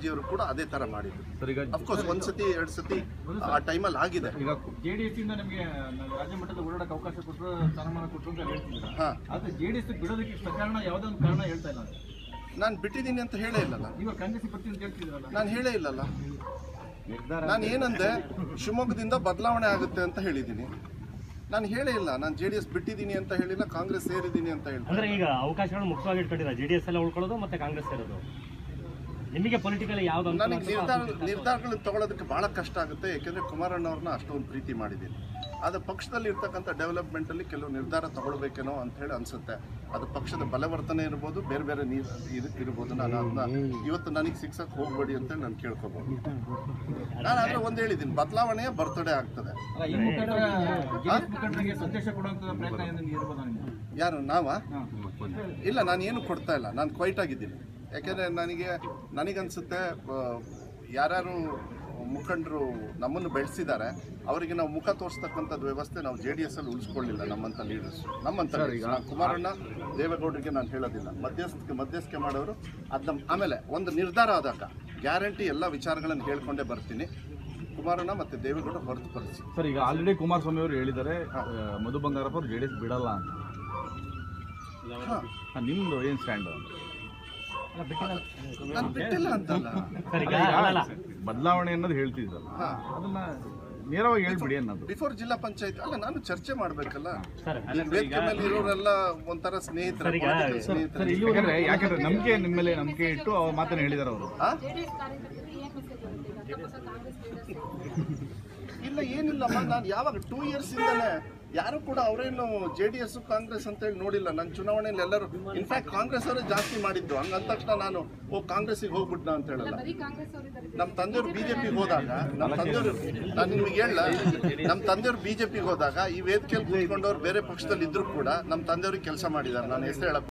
ಅವರು ಕೂಡ ಅದೇ ತರ ಮಾಡಿದ್ರು ಸರ್ ಈಗ ಅಫ್ಕೋರ್ಸ್ ಒಂದ್ಸತಿ ಎರಡ್ ಸತಿ ಆ ಟೈಮಲ್ಲಿ ಆಗಿದೆ ಈಗ ಜೆಡಿಎಸ್ ಇಂದ ನಮಗೆ ರಾಜ್ಯ ಮಟ್ಟದ ಓಡಾಡಕ್ಕೆ ಅವಕಾಶ ಕೊಟ್ಟರು ಸ್ಥಾನಮಾನ ಕೊಟ್ಟರು ಅಂತ ಹೇಳ್ತಿದ್ರ ಹಾ ಆದ್ರೆ ಜೆಡಿಎಸ್ ಬಿಡೋದಕ್ಕೆ ಸಕಾರಣ ಯಾವುದೋ ಒಂದು ಕಾರಣ ಹೇಳ್ತಾ ಇಲ್ಲ ನಾನು ಬಿಟ್ಟಿದ್ದೀನಿ ಅಂತ ಹೇಳೇ ಇಲ್ಲಲ್ಲ ಇವಾಗ ಕಾಂಗ್ರೆಸ್ ಬರ್ತೀನಿ ಅಂತ ಹೇಳ್ತಿದ್ರಲ್ಲ ನಾನು ಹೇಳೇ ಇಲ್ಲಲ್ಲ ನಾನು ಏನಂದೆ ಶಿವಮೊಗ್ಗದಿಂದ ಬದಲಾವಣೆ ಆಗುತ್ತೆ ಅಂತ ಹೇಳಿದ್ದೀನಿ ನಾನು ಹೇಳೇ ಇಲ್ಲ ನಾನು ಜೆ ಡಿ ಎಸ್ ಬಿಟ್ಟಿದ್ದೀನಿ ಅಂತ ಹೇಳಿಲ್ಲ ಕಾಂಗ್ರೆಸ್ ಸೇರಿದ್ದೀನಿ ಅಂತ ಹೇಳಿ ಅಂದ್ರೆ ಈಗ ಅವಕಾಶಗಳು ಮುಖ್ಯವಾಗಿ ಇಟ್ಕೊಂಡಿಲ್ಲ ಜೆ ಡಿ ಎಸ್ ಎಲ್ಲ ಉಳ್ಕೊಳ್ಳೋದು ಮತ್ತೆ ಕಾಂಗ್ರೆಸ್ ಸೇರೋದು ನಿಮಗೆ ಪೊಲಿಟಿಕಲ್ ಯಾವ್ದು ಅನುಕೂಲ ನನಗೆ ಅನ್ಸುತ್ತೋ ನಿರ್ಧಾರ ಅದನ್ನ- ನಿರ್ಧಾರಗಳನ್ನು ತಗೊಳ್ಳೋದಕ್ಕೆ ಬಹಳ ಕಷ್ಟ ಆಗುತ್ತೆ ಯಾಕೆಂದ್ರೆ ಕುಮಾರಣ್ಣ ಅವ್ರನ್ನ ಅಷ್ಟೊಂದು ಪ್ರೀತಿ ಮಾಡಿದ್ದೀನಿ ಆದರೆ ಪಕ್ಷದಲ್ಲಿ ಇರ್ತಕ್ಕಂಥ ಡೆವಲಪ್ಮೆಂಟಲ್ಲಿ ಕೆಲವು ನಿರ್ಧಾರ ತಗೊಳ್ಬೇಕೇನೋ ಅಂತ ಹೇಳಿ ಅನ್ಸುತ್ತೆ ಅದು ಪಕ್ಷದ ಬಲವರ್ತನೆ ಇರ್ಬೋದು ಬೇರೆ ಬೇರೆ ನೀರು ಇದು ಇರ್ಬೋದು ನಾನು ಅದನ್ನ ಇವತ್ತು ನನಗೆ ಸಿಕ್ಸಕ್ಕೆ ಹೋಗ್ಬೇಡಿ ಅಂತೇಳಿ ನಾನು ಕೇಳ್ಕೊಬೋದು ನಾನು ಆದರೆ ಒಂದು ಹೇಳಿದ್ದೀನಿ ಬದಲಾವಣೆಯ ಬರ್ತಡೇ ಆಗ್ತದೆ ಅಲ್ಲ ಈ ಮುಖಂಡರ ಜೆಡಿಎಸ್ ಮುಖಂಡರಿಗೆ ಸಂದೇಶ ಕೊಡುವಂತ ಪ್ರಯತ್ನ ಏನಾದ್ರು ಇರ್ಬೋದಾ ನಿಮ್ಗೆ ಯಾರು ನಾವ ಇಲ್ಲ ನಾನು ಏನು ಕೊಡ್ತಾ ಇಲ್ಲ ನಾನು ಕ್ವೈಟ್ ಆಗಿದ್ದೀನಿ ಯಾಕೆಂದರೆ ನನಗೆ ನನಗನ್ಸುತ್ತೆ ಆ, ಯಾರ್ಯಾರು ಮುಖಂಡರು ನಮ್ಮನ್ನು ಬೆಳೆಸಿದ್ದಾರೆ ಅವರಿಗೆ ನಾವು ಮುಖ ತೋರಿಸ್ತಕ್ಕಂಥದ್ದು ವ್ಯವಸ್ಥೆ ನಾವು ಜೆ ಡಿ ಎಸ್ ಅಲ್ಲಿ ಉಳಿಸ್ಕೊಳ್ಳಿಲ್ಲ ನಮ್ಮಂಥ ಲೀಡರ್ಸ್ ನಮ್ಮಂಥ leaders. ನಾನು ಕುಮಾರಣ್ಣ ದೇವೇಗೌಡರಿಗೆ ನಾನು ಹೇಳೋದಿಲ್ಲ ಮಧ್ಯಸ್ಥಿಕೆ ಮಧ್ಯಸ್ಥಿಕೆ ಮಾಡೋರು ಅದನ್ನ ಆಮೇಲೆ ಒಂದು ನಿರ್ಧಾರ ಆದಾಗ ಗ್ಯಾರಂಟಿ ಎಲ್ಲ ವಿಚಾರಗಳನ್ನು ಹೇಳ್ಕೊಂಡೇ ಬರ್ತೀನಿ ಕುಮಾರಣ್ಣ ಮತ್ತು ದೇವೇಗೌಡ ಹೊರತುಪಡಿಸಿ ಸರ್ ಈಗ ಆಲ್ರೆಡಿ ಕುಮಾರಸ್ವಾಮಿ ಅವರು ಹೇಳಿದ್ದಾರೆ ಆ, ಮಧು ಬಂಗಾರಪ್ಪ ಅವ್ರು ಜೆ ಡಿ ಎಸ್ ಬಿಡಲ್ಲ ಅಂತ ಹಾಂ ಹಾ, ನಿಮ್ದು ಏನ್ ಸ್ಟ್ಯಾಂಡ್ ಅಲ್ಲ, ಬಿಟ್ಟಿಲ್ಲ. ನಾನು ಬಿಟ್ಟಿಲ್ಲ ಅಂತಲ್ಲ ಸರ್ ಈಗ ಅಲ್ಲ ಬದಲಾವಣೆ ಅನ್ನೋದು ಹೇಳ್ತಿದ್ದಲ್ಲ ಹಾಂ ಅದನ್ನ ನೇರವಾಗಿ ಹೇಳ್ಬಿಡಿ ಅನ್ನೋದು ಬಿಫೋರ್ ಜಿಲ್ಲಾ ಪಂಚಾಯತ್ ಅಲ್ಲ ನಾನು ಚರ್ಚೆ ಮಾಡ್ಬೇಕಲ್ಲ ಸರ್ ಈ ವೇದಿಕೆ ಮೇಲೆ ಇರೋರೆಲ್ಲ ಒಂಥರ ಸ್ನೇಹಿತರ ಸರ್, ಈಗ- political ಸ್ನೇಹಿತರು. ಯಾಕಂದ್ರೆ ಯಾಕಂದ್ರೆ ನಂಬಿಕೆ ನಿಮ್ಮ ಮೇಲೆ ನಂಬಿಕೆ ಇಟ್ಟು ಅವ್ರ ಮಾತನ್ನ ಹೇಳಿದಾರೆ ಅವರು ಆ? ಜೆಡಿಎಸ್ ಕಾರ್ಯಕರ್ತರಿಗೆ ಏನ್ ಮೆಸೇಜ್ ಇರುತ್ತೆ ಈಗ ಅಕ್ಕಪಕ್ಕ ಕಾಂಗ್ರೆಸ್ ಲೀಡರ್ಸ್ ಇಲ್ಲ ಏನಿಲ್ಲಮ್ಮ ನಾನು ಯಾವಾಗ ಟೂ ಇಯರ್ಸ್ ಇಂದಾನೆ ಯಾರು ಕೂಡ ಅವರೇನು ಜೆ ಡಿ ಎಸ್ ಕಾಂಗ್ರೆಸ್ ಅಂತ ಹೇಳಿ ನೋಡಿಲ್ಲ ನನ್ನ ಚುನಾವಣೆಯಲ್ಲಿ ಎಲ್ಲರೂ ಇನ್ಫ್ಯಾಕ್ಟ್ ಕಾಂಗ್ರೆಸ್ ಅವರೇ ಜಾಸ್ತಿ ಮಾಡಿದ್ದು ಹಂಗ ಅಂದ ತಕ್ಷಣ ನಾನು ಓ ಕಾಂಗ್ರೆಸ್ಸಿಗೆ ಹೋಗ್ಬಿಟ್ನ ಅಂತ ಹೇಳಲ್ಲ ಬರೀ ಕಾಂಗ್ರೆಸ್ ಅವರಿದ್ದಾರೆ ನಮ್ಮ ತಂದೆಯವರು ಬಿಜೆಪಿಗೆ ಹೋದಾಗ ನಮ್ಮ ತಂದೆಯವರು ನಾನು ನಿಮ್ಗೆ ಹೇಳ ನಮ್ಮ ತಂದೆಯವರು ಬಿಜೆಪಿಗೆ ಹೋದಾಗ ಈ ವೇದಿಕೆಯಲ್ಲಿ ಕೂತ್ಕೊಂಡವ್ರು ಬೇರೆ ಪಕ್ಷದಲ್ಲಿ ಇದ್ರು ಕೂಡ ನಮ್ಮ ತಂದೆಯವ್ರಿಗೆ ಕೆಲಸ ಮಾಡಿದ್ದಾರೆ ನಾನು ಹೆಸರು ಹೇಳಕ್